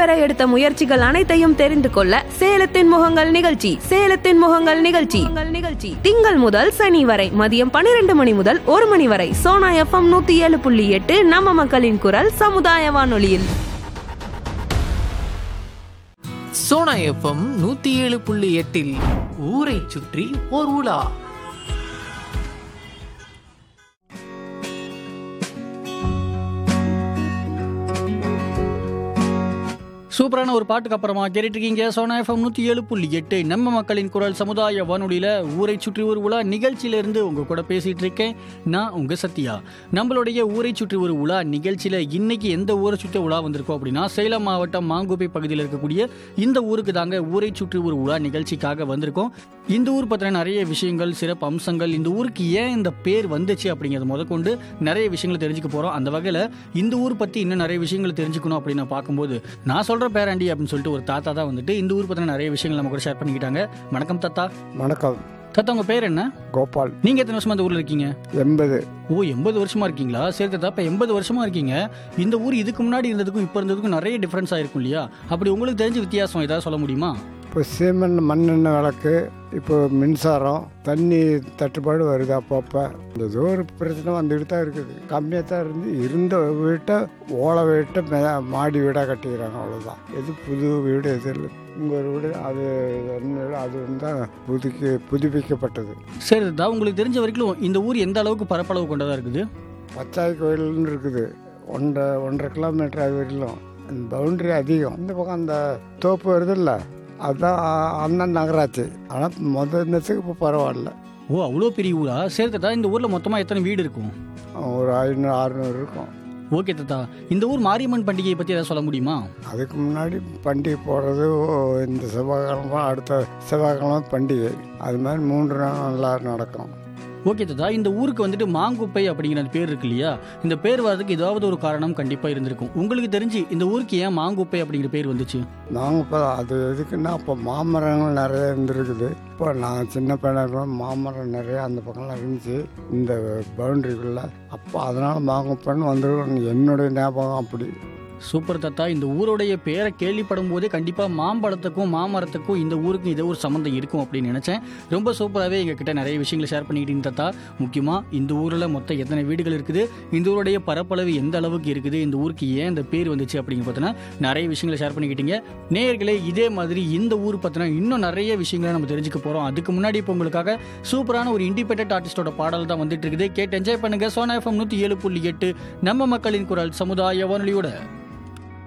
பெற எடுத்த முயற்சிகள் அனைத்தையும் தெரிந்து கொள்ள சேலத்தின் முகங்கள் நிகழ்ச்சி சேலத்தின் முகங்கள் நிகழ்ச்சி உங்கள் நிகழ்ச்சி திங்கள் முதல் சனி வரை மதியம் பன்னிரண்டு மணி முதல் ஒரு மணி வரை சோனா எஃப்எம் நூத்தி ஏழு புள்ளி எட்டு நம்ம மக்களின் குரல் சமுதாய வானொலியில் சோனா எஃப்எம் நூத்தி ஏழு புள்ளி எட்டில் ஊரை சுற்றி ஓர் உலா சூப்பரான ஒரு பாட்டுக்கு அப்புறமா கேட்டுட்டு இருக்கீங்க சோனா எஃப்எம் நூற்றி ஏழு புள்ளி எட்டு நம்ம மக்களின் குரல் சமுதாய வானொலியில் ஊரை சுற்றி ஒரு உலா நிகழ்ச்சியிலிருந்து உங்க கூட பேசிட்டு இருக்கேன் நான் உங்க சத்யா நம்மளுடைய ஊரை சுற்றி ஒரு உலா நிகழ்ச்சியில் இன்னைக்கு எந்த ஊரை சுற்றி உலா வந்திருக்கோம் அப்படின்னா சேலம் மாவட்டம் மாங்குப்பை பகுதியில் இருக்கக்கூடிய இந்த ஊருக்கு தாங்க ஊரை சுற்றி ஒரு உலா நிகழ்ச்சிக்காக வந்திருக்கோம் இந்த ஊர் பற்றின நிறைய விஷயங்கள் சிறப்பு அம்சங்கள் இந்த ஊருக்கு ஏன் இந்த பேர் வந்துச்சு அப்படிங்கிறத முதற்கொண்டு நிறைய விஷயங்களை தெரிஞ்சுக்க போகிறோம் அந்த வகையில் இந்த ஊர் பற்றி இன்னும் நிறைய விஷயங்களை தெரிஞ்சுக்கணும் அப்படின்னு நான் பார்க்கும்போது நான் சொல்கிற பேராண்டி அப்படின்னு சொல்லிட்டு ஒரு தாத்தா தான் வந்துட்டு இந்த ஊர் பற்றின நிறைய விஷயங்கள் நம்ம கூட ஷேர் பண்ணிக்கிட்டாங்க வணக்கம் தாத்தா வணக்கம் தாத்தா உங்கள் பேர் என்ன கோபால் நீங்கள் எத்தனை வருஷமா இந்த ஊரில் இருக்கீங்க எண்பது ஓ எண்பது வருஷமா இருக்கீங்களா சரி தாத்தா இப்போ எண்பது வருஷமா இருக்கீங்க இந்த ஊர் இதுக்கு முன்னாடி இருந்ததுக்கும் இப்போ இருந்ததுக்கும் நிறைய டிஃப்ரென்ஸ் ஆயிருக்கும் இல்லையா அப்படி உங்களுக்கு தெரிஞ்ச வித்தியாசம் ஏதாவது சொல்ல முடியுமா இப்போ சீமெண்ட் மண்ணெண்ணெய் விளக்கு இப்போ மின்சாரம் தண்ணி தட்டுப்பாடு வருது அப்பப்போ இந்த ஏதோ ஒரு பிரச்சனை வந்துக்கிட்டு தான் இருக்குது கம்மியாக தான் இருந்து இருந்த வீட்டை ஓலை வீட்டை மே மாடி வீடாக கட்டிக்கிறாங்க அவ்வளோதான் எது புது வீடு எது இல்லை இங்கே ஒரு வீடு அது என்ன வீடு அது வந்து தான் புதுக்கி புதுப்பிக்கப்பட்டது சரி தாத்தா உங்களுக்கு தெரிஞ்ச வரைக்கும் இந்த ஊர் எந்த அளவுக்கு பரப்பளவு கொண்டதாக இருக்குது பச்சாய் கோயில்னு இருக்குது ஒன்றரை ஒன்றரை கிலோமீட்டர் அது வரையிலும் அந்த பவுண்டரி அதிகம் இந்த பக்கம் அந்த தோப்பு வருதுல்ல அதுதான் அண்ணன் நகராட்சி ஆனால் முதல் நேரத்துக்கு இப்போ பரவாயில்ல ஓ அவ்வளோ பெரிய ஊரா சரி தாத்தா இந்த ஊரில் மொத்தமாக எத்தனை வீடு இருக்கும் ஒரு ஐநூறு அறுநூறு இருக்கும் ஓகே தாத்தா இந்த ஊர் மாரியம்மன் பண்டிகையை பற்றி ஏதாவது சொல்ல முடியுமா அதுக்கு முன்னாடி பண்டிகை போடுறது ஓ, இந்த செவ்வாய்க்கிழமை அடுத்த செவ்வாய்க்கிழமை பண்டிகை அது மாதிரி மூன்று நாள் நல்லா நடக்கும் ஓகே தாத்தா இந்த ஊருக்கு வந்துட்டு மாங்குப்பை அப்படிங்கிற அந்த பேர் இருக்கு இல்லையா இந்த பேர் வர்றதுக்கு ஏதாவது ஒரு காரணம் கண்டிப்பாக இருந்திருக்கும் உங்களுக்கு தெரிஞ்சு இந்த ஊருக்கு ஏன் மாங்குப்பை அப்படிங்கிற பேர் வந்துச்சு நாங்கள் இப்போ அது எதுக்குன்னா அப்போ மாமரங்கள் நிறைய இருந்திருக்குது இப்போ நாங்கள் சின்ன பையனாக இருக்கிறோம் மாமரம் நிறைய அந்த பக்கம்லாம் இருந்துச்சு இந்த பவுண்டரிக்குள்ளே அப்போ அதனால் மாங்குப்பன்னு வந்துருக்கோம் என்னுடைய ஞாபகம் அப்படி சூப்பர் தாத்தா இந்த ஊருடைய பேரை கேள்விப்படும் போதே கண்டிப்பாக மாம்பழத்துக்கும் மாமரத்துக்கும் இந்த ஊருக்கும் இதே ஒரு சம்மந்தம் இருக்கும் அப்படின்னு நினச்சேன் ரொம்ப சூப்பராகவே எங்ககிட்ட நிறைய விஷயங்களை ஷேர் பண்ணிக்கிட்டீங்க தாத்தா முக்கியமாக இந்த ஊரில் மொத்தம் எத்தனை வீடுகள் இருக்குது இந்த ஊருடைய பரப்பளவு எந்த அளவுக்கு இருக்குது இந்த ஊருக்கு ஏன் இந்த பேர் வந்துச்சு அப்படிங்க பார்த்தீங்கன்னா நிறைய விஷயங்களை ஷேர் பண்ணிக்கிட்டீங்க நேயர்களே இதே மாதிரி இந்த ஊர் பற்றின இன்னும் நிறைய விஷயங்களை நம்ம தெரிஞ்சுக்க போகிறோம் அதுக்கு முன்னாடி இப்போ உங்களுக்காக சூப்பரான ஒரு இண்டிபெண்டன்ட் ஆர்டிஸ்டோட பாடல் தான் வந்துட்டு இருக்குது கேட்டு என்ஜாய் பண்ணுங்க சோனா எஃப்எம் நூற்றி ஏழு புள்ளி எட்டு நம்ம மக்களின் குரல் சமுதாய வானொலியோட